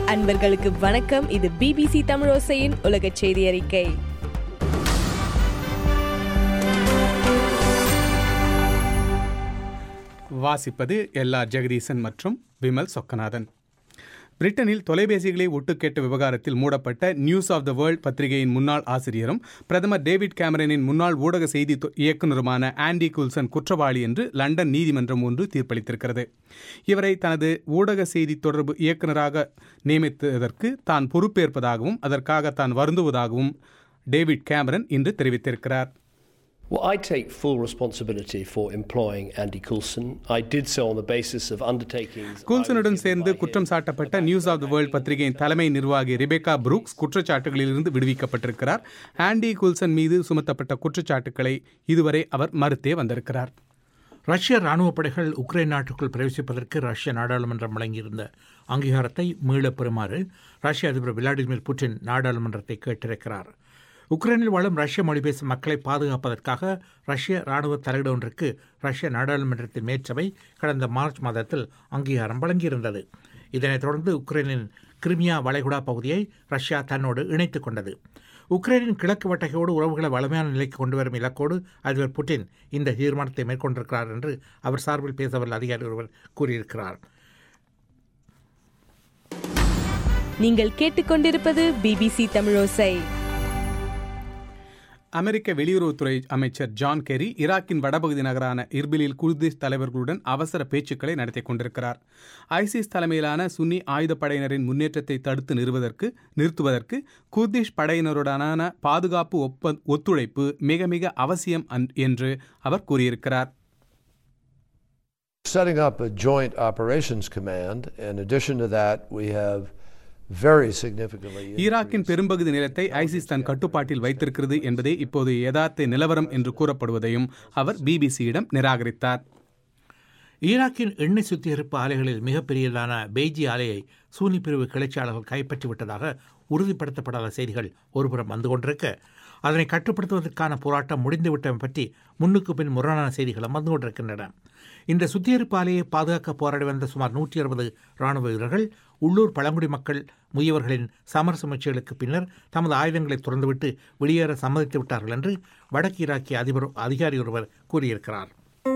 அன்பர்களுக்கு வணக்கம் இது பிபிசி தமிழோசையின் உலக செய்தி அறிக்கை வாசிப்பது எல்ஆர் ஜெகதீசன் மற்றும் விமல் சொக்கநாதன் பிரிட்டனில் தொலைபேசிகளை ஒட்டுக்கேட்ட விவகாரத்தில் மூடப்பட்ட நியூஸ் ஆஃப் த வேர்ல்ட் பத்திரிகையின் முன்னாள் ஆசிரியரும் பிரதமர் டேவிட் கேமரனின் முன்னாள் ஊடக செய்தி தொ- இயக்குனருமான ஆண்டி குல்சன் குற்றவாளி என்று லண்டன் நீதிமன்றம் ஒன்று தீர்ப்பளித்திருக்கிறது இவரை தனது ஊடக செய்தி தொடர்பு இயக்குனராக நியமித்ததற்கு தான் பொறுப்பேற்பதாகவும் அதற்காக தான் வருந்துவதாகவும் டேவிட் கேமரன் இன்று தெரிவித்திருக்கிறார் Well, I take full responsibility for employing Andy Coulson. I did so on the basis of undertakings. I was கூல்சனுடன் given சேர்ந்து by him குற்றம் சாட்டப்பட்ட நியூஸ் ஆஃப் த வேர்ல்ட் பத்திரிகையின் தலைமை நிர்வாகி ரிபேக்கா புரூக்ஸ் குற்றச்சாட்டுகளிலிருந்து விடுவிக்கப்பட்டிருக்கிறார் ஆண்டி கூல்சன் மீது சுமத்தப்பட்ட குற்றச்சாட்டுக்களை இதுவரை அவர் மறுத்தே வந்திருக்கிறார் ரஷ்ய ராணுவ படைகள் உக்ரைன் நாட்டுக்குள் பிரவேசிப்பதற்கு ரஷ்ய நாடாளுமன்றம் வழங்கியிருந்த அங்கீகாரத்தை மீளப் பெறுமாறு ரஷ்ய அதிபர் விளாடிமிர் புட்டின் நாடாளுமன்றத்தை கேட்டிருக்கிறார் உக்ரைனில் வாழும் ரஷ்ய மொழி பேசும் மக்களை பாதுகாப்பதற்காக ரஷ்ய ராணுவ தலையீடு ஒன்றுக்கு ரஷ்ய நாடாளுமன்றத்தின் மேற்சபை கடந்த மார்ச் மாதத்தில் அங்கீகாரம் வழங்கியிருந்தது இதனைத் தொடர்ந்து உக்ரைனின் கிரிமியா வளைகுடா பகுதியை ரஷ்யா தன்னோடு இணைத்துக் கொண்டது உக்ரைனின் கிழக்கு வட்டகையோடு உறவுகளை வலிமையான நிலைக்கு கொண்டு வரும் இலக்கோடு அதிபர் புட்டின் இந்த தீர்மானத்தை மேற்கொண்டிருக்கிறார் என்று அவர் சார்பில் பேசவல்ல அதிகாரி ஒருவர் கூறியிருக்கிறார் நீங்கள் கேட்டுக்கொண்டிருப்பது பிபிசி தமிழோசை அமெரிக்க வெளியுறவுத்துறை அமைச்சர் ஜான் கெரி ஈராக்கின் வடபகுதி நகரான இர்பிலில் குர்திஷ் தலைவர்களுடன் அவசர பேச்சுக்களை நடத்திக் கொண்டிருக்கிறார் ஐசிஸ் தலைமையிலான சுன்னி ஆயுதப்படையினரின் முன்னேற்றத்தை தடுத்து நிறுவதற்கு நிறுத்துவதற்கு குர்திஷ் படையினருடனான பாதுகாப்பு ஒப்ப ஒத்துழைப்பு மிக மிக அவசியம் அன்- என்று அவர் கூறியிருக்கிறார் Setting up a joint operations command. In addition to that, we have very significantly. ஈராக்கின் increased- பெரும்பகுதி நிலத்தை ஐசிஸ் தன் கட்டுப்பாட்டில் வைத்திருக்கிறது என்பதே இப்போது யதார்த்த நிலவரம் என்று கூறப்படுவதையும் அவர் பிபிசியிடம் நிராகரித்தார் ஈராக்கின் எண்ணெய் சுத்திகரிப்பு ஆலைகளில் மிகப்பெரியதான பெய்ஜி ஆலையை சூனி பிரிவு கிளர்ச்சியாளர்கள் கைப்பற்றிவிட்டதாக உறுதிப்படுத்தப்படாத செய்திகள் ஒருபுறம் வந்து கொண்டிருக்க அதனை கட்டுப்படுத்துவதற்கான போராட்டம் முடிந்துவிட்டமை பற்றி முன்னுக்கு பின் முரணான செய்திகளும் வந்து கொண்டிருக்கின்றன இந்த சுத்திகரிப்பு ஆலையை பாதுகாக்க போராடி வந்த சுமார் நூற்றி அறுபது இராணுவ வீரர்கள் உள்ளூர் பழங்குடி மக்கள் முதியவர்களின் சமரச முயற்சிகளுக்கு பின்னர் தமது ஆயுதங்களை துறந்துவிட்டு வெளியேற சம்மதித்து விட்டார்கள் என்று வடக்கு ஈராக்கிய அதிபர் அதிகாரி ஒருவர் கூறியிருக்கிறார்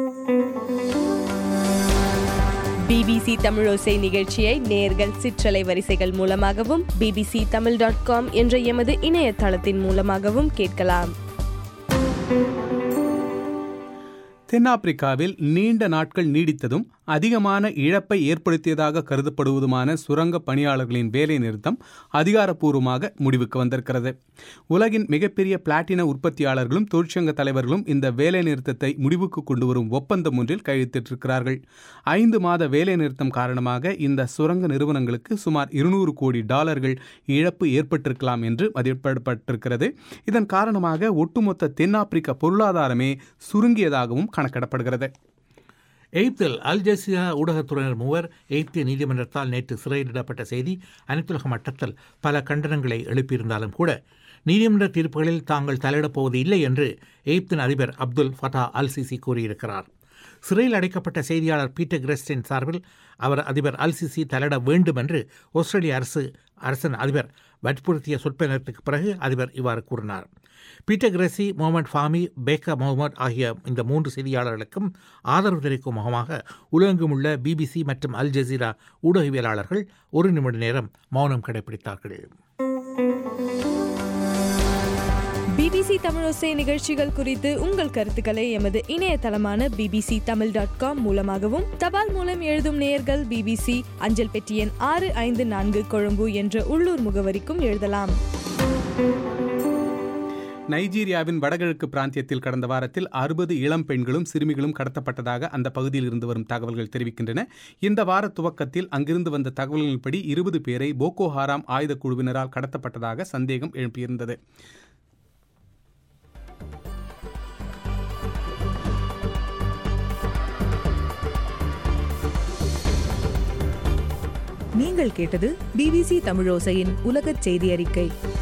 பிபிசி தமிழோசை நிகழ்ச்சியை நேர்கள் சிற்றலை வரிசைகள் மூலமாகவும் பிபிசி தமிழ் டாட் காம் என்ற எமது இணையதளத்தின் மூலமாகவும் கேட்கலாம் தென்னாப்பிரிக்காவில் நீண்ட நாட்கள் நீடித்ததும் அதிகமான இழப்பை ஏற்படுத்தியதாக கருதப்படுவதுமான சுரங்க பணியாளர்களின் வேலை நிறுத்தம் அதிகாரப்பூர்வமாக முடிவுக்கு வந்திருக்கிறது உலகின் மிகப்பெரிய பிளாட்டின உற்பத்தியாளர்களும் தொழிற்சங்க தலைவர்களும் இந்த வேலை நிறுத்தத்தை முடிவுக்கு கொண்டு வரும் ஒப்பந்தம் ஒன்றில் கையெழுத்திட்டிருக்கிறார்கள் ஐந்து மாத வேலை நிறுத்தம் காரணமாக இந்த சுரங்க நிறுவனங்களுக்கு சுமார் இருநூறு கோடி டாலர்கள் இழப்பு ஏற்பட்டிருக்கலாம் என்று மதிப்பிடப்பட்டிருக்கிறது இதன் காரணமாக ஒட்டுமொத்த தென்னாப்பிரிக்க பொருளாதாரமே சுருங்கியதாகவும் கணக்கிடப்படுகிறது எய்ப்தில் அல் ஜசீரா ஊடகத்துறையினர் மூவர் எய்ப்திய நீதிமன்றத்தால் நேற்று சிறையிடப்பட்ட செய்தி அனைத்துலக மட்டத்தில் பல கண்டனங்களை எழுப்பியிருந்தாலும் கூட நீதிமன்ற தீர்ப்புகளில் தாங்கள் தலையிடப் போவது இல்லை என்று எய்ப்தின் அதிபர் அப்துல் ஃபதா அல் சிசி கூறியிருக்கிறார் சிறையில் அடைக்கப்பட்ட செய்தியாளர் பீட்டர் கிரெஸ்டின் சார்பில் அவர் அதிபர் அல் சிசி தலையிட வேண்டும் என்று ஆஸ்திரேலிய அரசு அரசன் அதிபர் வற்புறுத்திய சொற்ப நேரத்துக்கு பிறகு அதிபர் இவ்வாறு கூறினார் பீட்டர் கிரேசி முகமது ஃபாமி பேக்கா முகமது ஆகிய இந்த மூன்று செய்தியாளர்களுக்கும் ஆதரவு தெரிவிக்கும் முகமாக உலகெங்கும் உள்ள பிபிசி மற்றும் அல் ஜசீரா ஊடகவியலாளர்கள் ஒரு நிமிட நேரம் மௌனம் கடைபிடித்தார்கள் பிபிசி தமிழோசை நிகழ்ச்சிகள் குறித்து உங்கள் கருத்துக்களை எமது இணையதளமான பிபிசி தமிழ் டாட் காம் மூலமாகவும் தபால் மூலம் எழுதும் நேயர்கள் பிபிசி அஞ்சல் பெட்டி எண் ஆறு ஐந்து நான்கு கொழும்பு என்ற உள்ளூர் முகவரிக்கும் எழுதலாம் நைஜீரியாவின் வடகிழக்கு பிராந்தியத்தில் கடந்த வாரத்தில் அறுபது இளம் பெண்களும் சிறுமிகளும் கடத்தப்பட்டதாக அந்த பகுதியில் இருந்து வரும் தகவல்கள் தெரிவிக்கின்றன இந்த வார துவக்கத்தில் அங்கிருந்து வந்த தகவல்களின்படி இருபது பேரை போகோ ஹாராம் ஆயுத குழுவினரால் கடத்தப்பட்டதாக சந்தேகம் எழுப்பியிருந்தது நீங்கள் கேட்டது பிபிசி தமிழோசையின் உலகச் செய்தி அறிக்கை